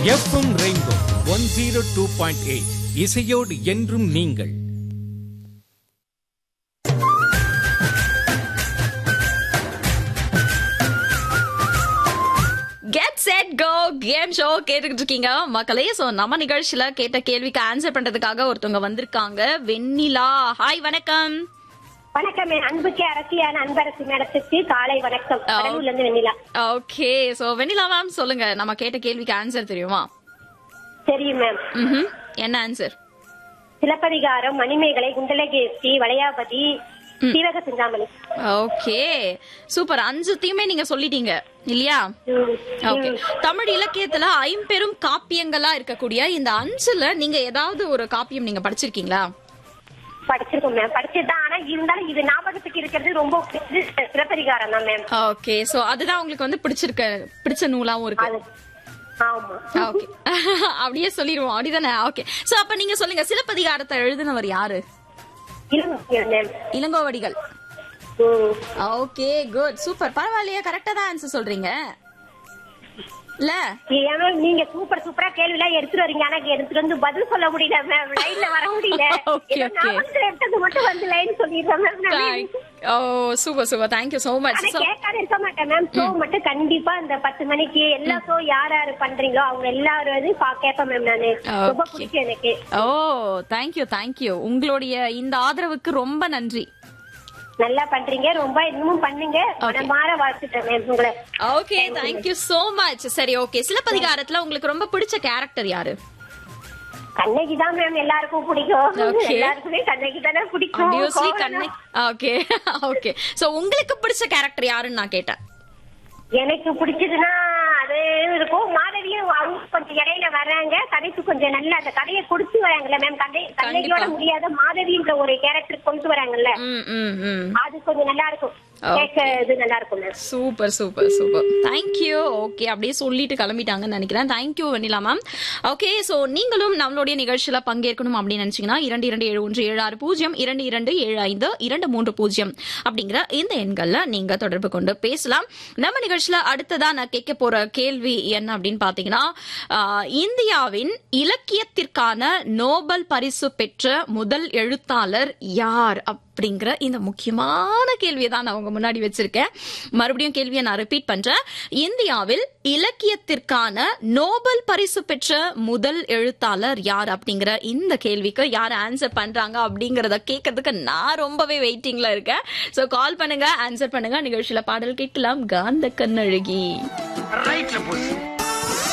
FM Rainbow one zero two point eight இசையோடு என்றும் நீங்கள் get set go game show கேட்டுக்கிட்டு இருக்கீங்க மக்களே சோ நம்ம நிகழ்ச்சியில கேட்ட கேள்விக்கு ஆன்சர் பண்றதுக்காக ஒருத்தவங்க வந்திருக்காங்க வெண்ணிலா ஹாய் வணக்கம் வணக்கம் என் அன்புக்கு அரசியான அன்பரசு மேடத்துக்கு காலை வணக்கம் கடலூர்ல இருந்து Vennila okay so Vennila ma'am சொல்லுங்க நம்ம கேட்ட கேள்விக்கு ஆன்சர் தெரியுமா தெரியும் மேம் ம்ஹும். என்ன answer Silappathikaram Manimekalai Kundalakesi Valayapathi Seevaka Chinthamani okay super அஞ்சுத்தையுமே நீங்க சொல்லிட்டீங்க இல்லையா ம். ஓகே தமிழ் இலக்கியத்துல ஐம்பெரும் காப்பியங்களா இருக்கக்கூடிய இந்த அஞ்சுல நீங்க ஏதாவது ஒரு காப்பியம் நீங்க படிச்சிருக்கீங்களா படிச்சிருக்கோம் மேம் படிச்சிருதான் ஆனா இருந்தாலும் இது ஞாபகத்துக்கு இருக்கிறது ரொம்ப பிடிச்சது சிலப்பதிகாரம் தான் மேம் ஓகே சோ அதுதான் உங்களுக்கு வந்து பிடிச்சிருக்க பிடிச்ச நூலாவும் இருக்கு அது ஆமா ஓகே அப்படியே சொல்லிடுவோம் அப்படிதானே ஓகே சோ அப்ப நீங்க சொல்லுங்க சிலப்பதிகாரத்தை எழுதினவர் யாரு இளமுக்கியம் மேம் இளங்கோவடிகள் ம். ஓகே குட் சூப்பர் பரவாயில்லையே கரெக்டா தான் ஆன்சர் சொல்றீங்க இல்ல ஏன்னா நீங்க சூப்பர் சூப்பரா கேள்வி எல்லாம் எடுத்துட்டு வரீங்க ஆனா எடுத்துட்டு வந்து பதில் சொல்ல முடியல மேம் லைன்ல வர முடியல Okay, ஏதோ okay. ஞாபகத்துல எடுத்தது மட்டும் வந்து லைன் சொல்லிடுறேன் மேம் நான் ஓ super super thank you so much ஆனா கேட்காத இருக்க மாட்டேன் மேம் ஷோ மட்டும் கண்டிப்பா இந்த பத்து மணிக்கு எல்லா ஷோ யார் யாரு பண்றீங்களோ அவங்க எல்லாரும் வந்து பா- கேட்பேன் மேம் நானு ரொம்ப Okay. பிடிக்கும் எனக்கு ஓ தேங்க்யூ தேங்க்யூ உங்களுடைய இந்த ஆதரவுக்கு ரொம்ப நன்றி நல்லா பண்றீங்க ரொம்ப இன்னமும் பண்ணுங்க மனமாற வாழ்த்துட்டேன் மேம் உங்களை ஓகே தேங்க்யூ சோ மச் சரி ஓகே சிலப்பதிகாரத்துல உங்களுக்கு ரொம்ப பிடிச்ச கேரக்டர் யாரு கண்ணகி தான் மேம் எல்லாருக்கும் பிடிக்கும் Okay. எல்லாருக்குமே கண்ணகி தானே பிடிக்கும் ஆப்வியஸ்லி கோவம் கண்ணை ஓகே ஓகே சோ உங்களுக்கு பிடிச்ச கேரக்டர் யாருன்னு நான் கேட்டேன் எனக்கு பிடிச்சதுன்னா அது இருக்கும் மாதவியும் அவங்க கொஞ்சம் இடையில வர்றாங்க கதைக்கு கொஞ்சம் நல்ல அந்த கதையை கொடுத்து வராங்கல்ல மேம் கதை கண்ணகியோட முடியாத மாதவின்ற ஒரு கேரக்டர் கொண்டு வராங்கல்ல ம் ம் ம் அது கொஞ்சம் நல்லா இருக்கும் கேட்க இது நல்லா இருக்கும் ma'am super super super thank you okay அப்படியே சொல்லிட்டு கிளம்பிட்டாங்கன்னு நினைக்கிறேன் thank you Vennila ma'am okay so நீங்களும் நம்மளுடைய நிகழ்ச்சியில பங்கேற்கணும் அப்படின்னு நினைச்சீங்கன்னா இரண்டு இரண்டு ஏழு ஒன்று ஏழு ஆறு பூஜ்ஜியம் இரண்டு இரண்டு ஏழு ஐந்து இரண்டு மூன்று பூஜ்ஜியம் அப்படிங்கிற இந்த எண்கள்ல நீங்க தொடர்பு கொண்டு பேசலாம் நம்ம நிகழ்ச்சியில அடுத்ததா நான் கேட்க போற கேள்வி என்ன அப்படின்னு பாத்தீங்கன்னா ஆஹ், இந்தியாவின் இலக்கியத்திற்கான நோபல் பரிசு பெற்ற முதல் எழுத்தாளர் யார் அப்படிங்கிற இந்த முக்கியமான கேள்வியை தான் நான் உங்க முன்னாடி வச்சிருக்கேன் மறுபடியும் கேள்வியை நான் ரிப்பீட் பண்றேன் இந்தியாவில் இலக்கியத்திற்கான நோபல் பரிசு பெற்ற முதல் எழுத்தாளர் யார் அப்படிங்கிற இந்த கேள்விக்கு யார் ஆன்சர் பண்றாங்க அப்படிங்கறத கேட்கறதுக்கு நான் ரொம்பவே வெயிட்டிங்ல இருக்கேன் சோ கால் பண்ணுங்க ஆன்சர் பண்ணுங்க நிகழ்ச்சியில பாடல் கேட்கலாம் காந்த கண்ணழகி ரைட்ல போச்சு